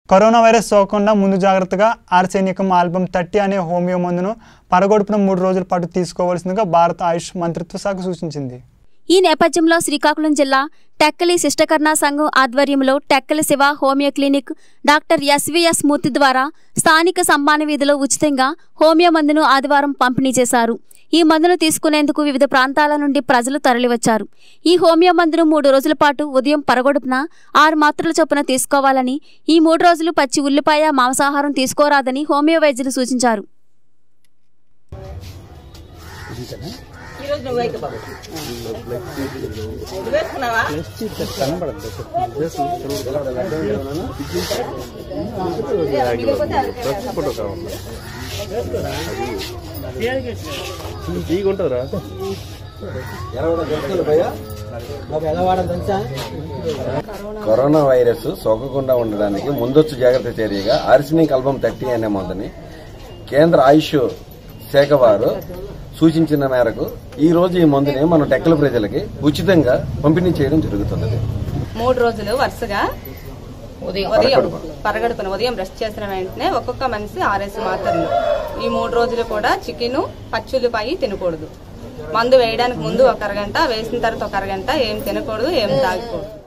corona virus సోకకుండా ముందు జాగ్రత్తగా ఆర్సేనికం ఆల్బమ్ థర్టీ అనే హోమియో మందును పరగొడుపున మూడు రోజుల పాటు తీసుకోవాల్సిందిగా భారత ఆయుష్ మంత్రిత్వ శాఖ సూచించింది ఈ నేపథ్యంలో శ్రీకాకుళం జిల్లా టెక్కలి శిష్టకర్ణ సంఘం ఆధ్వర్యంలో Tekkali Shiva homeo clinic doctor SVS Murthy ద్వారా స్థానిక సమ్మాన వీధిలో ఉచితంగా హోమియో మందును ఆదివారం పంపిణీ చేశారు ఈ మందును తీసుకునేందుకు వివిధ ప్రాంతాల నుండి ప్రజలు తరలివచ్చారు ఈ హోమియో మందును మూడు రోజుల పాటు ఉదయం పరగొడుపున ఆరు మాత్రల చొప్పున తీసుకోవాలని ఈ మూడు రోజులు పచ్చి ఉల్లిపాయ మాంసాహారం తీసుకోరాదని హోమియో వైద్యులు సూచించారు ఈరోజు నువ్వు అయితే బాబు ఇది వేసుకున్నావా ఉంటుందిరా కరోనా వైరస్ సోకకుండా ఉండడానికి ముందస్తు జాగ్రత్త చర్యగా ఆర్సినిక్ అల్బం థర్టీ అనే మందుని కేంద్ర ఆయుష్ శాఖ వారు సూచించిన మేరకు ఈ రోజు ఈ మందుని మన టెక్కల ప్రజలకి ఉచితంగా పంపిణీ చేయడం జరుగుతున్నది మూడు రోజులు వరుసగా ఉదయం ఉదయం పరగడుపున ఉదయం బ్రష్ చేసిన వెంటనే ఒక్కొక్క మనిషి ఆరేసి మాత్రలు ఈ మూడు రోజులు కూడా చికెన్ పచ్చుల్లిపాయి తినకూడదు మందు వేయడానికి ముందు ఒక అరగంట వేసిన తర్వాత ఒక అరగంట ఏం తినకూడదు ఏం తాగకూడదు